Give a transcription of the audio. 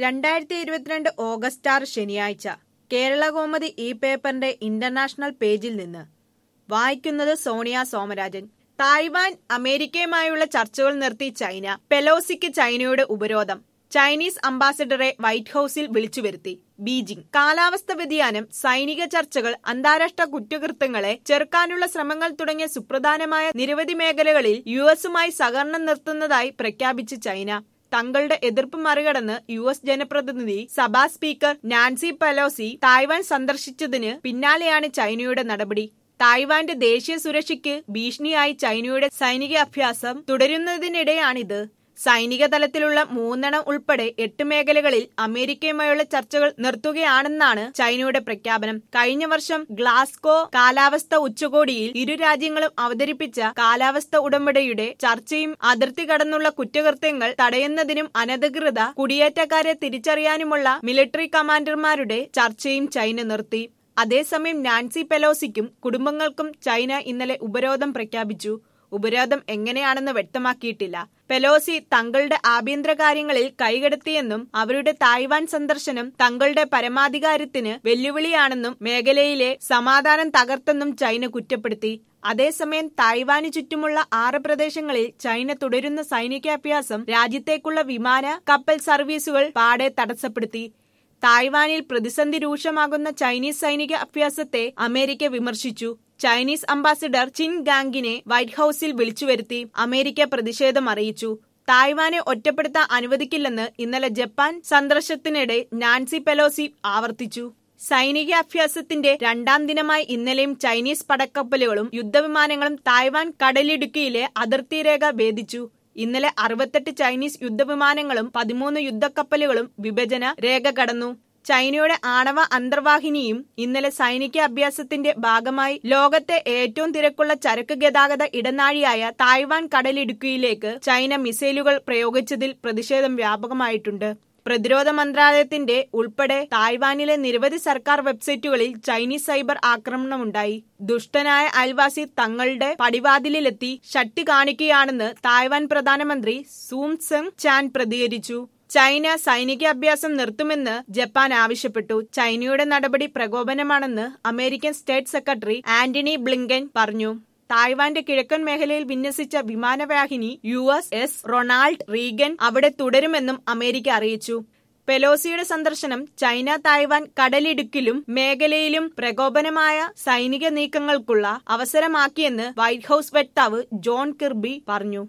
രണ്ടായിരത്തി ഇരുപത്തിരണ്ട് ഓഗസ്റ്റ് ആറ് ശനിയാഴ്ച കേരള കോമതി ഈ പേപ്പറിന്റെ ഇന്റർനാഷണൽ പേജിൽ നിന്ന് വായിക്കുന്നത് സോണിയ സോമരാജൻ തായ്വാൻ അമേരിക്കയുമായുള്ള ചർച്ചകൾ നിർത്തി ചൈന പെലോസിക്ക് ചൈനയുടെ ഉപരോധം ചൈനീസ് അംബാസഡറെ വൈറ്റ് ഹൌസിൽ വിളിച്ചു വരുത്തി ബീജിംഗ് കാലാവസ്ഥ വ്യതിയാനം സൈനിക ചർച്ചകൾ അന്താരാഷ്ട്ര കുറ്റകൃത്യങ്ങളെ ചെറുക്കാനുള്ള ശ്രമങ്ങൾ തുടങ്ങിയ സുപ്രധാനമായ നിരവധി മേഖലകളിൽ യു എസുമായി സഹകരണം നിർത്തുന്നതായി പ്രഖ്യാപിച്ച് ചൈന തങ്ങളുടെ എതിർപ്പ് മറികടന്ന് യു എസ് ജനപ്രതിനിധി സഭാ സ്പീക്കർ നാൻസി പെലോസി തായ്വാൻ സന്ദർശിച്ചതിന് പിന്നാലെയാണ് ചൈനയുടെ നടപടി തായ്വാന്റെ ദേശീയ സുരക്ഷയ്ക്ക് ഭീഷണിയായി ചൈനയുടെ സൈനിക അഭ്യാസം തുടരുന്നതിനിടെയാണിത് സൈനിക തലത്തിലുള്ള മൂന്നെണ്ണം ഉൾപ്പെടെ എട്ട് മേഖലകളിൽ അമേരിക്കയുമായുള്ള ചർച്ചകൾ നിർത്തുകയാണെന്നാണ് ചൈനയുടെ പ്രഖ്യാപനം കഴിഞ്ഞ വർഷം ഗ്ലാസ്കോ കാലാവസ്ഥ ഉച്ചകോടിയിൽ ഇരു രാജ്യങ്ങളും അവതരിപ്പിച്ച കാലാവസ്ഥ ഉടമ്പടിയുടെ ചർച്ചയും അതിർത്തി കടന്നുള്ള കുറ്റകൃത്യങ്ങൾ തടയുന്നതിനും അനധികൃത കുടിയേറ്റക്കാരെ തിരിച്ചറിയാനുമുള്ള മിലിറ്ററി കമാൻഡർമാരുടെ ചർച്ചയും ചൈന നിർത്തി അതേസമയം നാൻസി പെലോസിക്കും കുടുംബങ്ങൾക്കും ചൈന ഇന്നലെ ഉപരോധം പ്രഖ്യാപിച്ചു ഉപരോധം എങ്ങനെയാണെന്ന് വ്യക്തമാക്കിയിട്ടില്ല പെലോസി തങ്ങളുടെ ആഭ്യന്തര കാര്യങ്ങളിൽ കൈകടത്തിയെന്നും അവരുടെ തായ്വാൻ സന്ദർശനം തങ്ങളുടെ പരമാധികാരത്തിന് വെല്ലുവിളിയാണെന്നും മേഖലയിലെ സമാധാനം തകർത്തെന്നും ചൈന കുറ്റപ്പെടുത്തി അതേസമയം തായ്വാന് ചുറ്റുമുള്ള ആറ് പ്രദേശങ്ങളിൽ ചൈന തുടരുന്ന സൈനികാഭ്യാസം രാജ്യത്തേക്കുള്ള വിമാന കപ്പൽ സർവീസുകൾ പാടെ തടസ്സപ്പെടുത്തി തായ്വാനിൽ പ്രതിസന്ധി രൂക്ഷമാകുന്ന ചൈനീസ് സൈനിക അഭ്യാസത്തെ അമേരിക്ക വിമർശിച്ചു ചൈനീസ് അംബാസിഡർ ചിൻ ഗാംഗിനെ വൈറ്റ് ഹൌസിൽ വിളിച്ചുവരുത്തി അമേരിക്ക പ്രതിഷേധം അറിയിച്ചു തായ്വാനെ ഒറ്റപ്പെടുത്താൻ അനുവദിക്കില്ലെന്ന് ഇന്നലെ ജപ്പാൻ സന്ദർശനത്തിനിടെ നാൻസി പെലോസി ആവർത്തിച്ചു സൈനിക അഭ്യാസത്തിന്റെ രണ്ടാം ദിനമായി ഇന്നലെയും ചൈനീസ് പടക്കപ്പലുകളും യുദ്ധവിമാനങ്ങളും തായ്വാൻ കടലിടുക്കിയിലെ അതിർത്തി രേഖ ഭേദിച്ചു ഇന്നലെ അറുപത്തെട്ട് ചൈനീസ് യുദ്ധവിമാനങ്ങളും പതിമൂന്ന് യുദ്ധക്കപ്പലുകളും വിഭജന രേഖ കടന്നു ചൈനയുടെ ആണവ അന്തർവാഹിനിയും ഇന്നലെ സൈനിക അഭ്യാസത്തിന്റെ ഭാഗമായി ലോകത്തെ ഏറ്റവും തിരക്കുള്ള ചരക്ക് ഗതാഗത ഇടനാഴിയായ തായ്വാൻ കടലിടുക്കിയിലേക്ക് ചൈന മിസൈലുകൾ പ്രയോഗിച്ചതിൽ പ്രതിഷേധം വ്യാപകമായിട്ടുണ്ട് പ്രതിരോധ മന്ത്രാലയത്തിന്റെ ഉൾപ്പെടെ തായ്വാനിലെ നിരവധി സർക്കാർ വെബ്സൈറ്റുകളിൽ ചൈനീസ് സൈബർ ആക്രമണമുണ്ടായി ദുഷ്ടനായ അയൽവാസി തങ്ങളുടെ പടിവാതിലിലെത്തി ശക്തി കാണിക്കുകയാണെന്ന് തായ്വാൻ പ്രധാനമന്ത്രി സൂം സെങ് ചാൻ പ്രതികരിച്ചു ചൈന സൈനിക അഭ്യാസം നിർത്തുമെന്ന് ജപ്പാൻ ആവശ്യപ്പെട്ടു ചൈനയുടെ നടപടി പ്രകോപനമാണെന്ന് American state secretary Antony Blinken പറഞ്ഞു തായ്വാന്റെ കിഴക്കൻ മേഖലയിൽ വിന്യസിച്ച വിമാനവാഹിനി U S S Ronald Reagan അവിടെ തുടരുമെന്നും അമേരിക്ക അറിയിച്ചു പെലോസിയുടെ സന്ദർശനം ചൈന തായ്വാൻ കടലിടുക്കിലും മേഖലയിലും പ്രകോപനമായ സൈനിക നീക്കങ്ങൾക്കുള്ള അവസരമാക്കിയെന്ന് വൈറ്റ് ഹൌസ് വക്താവ് ജോൺ കിർബി പറഞ്ഞു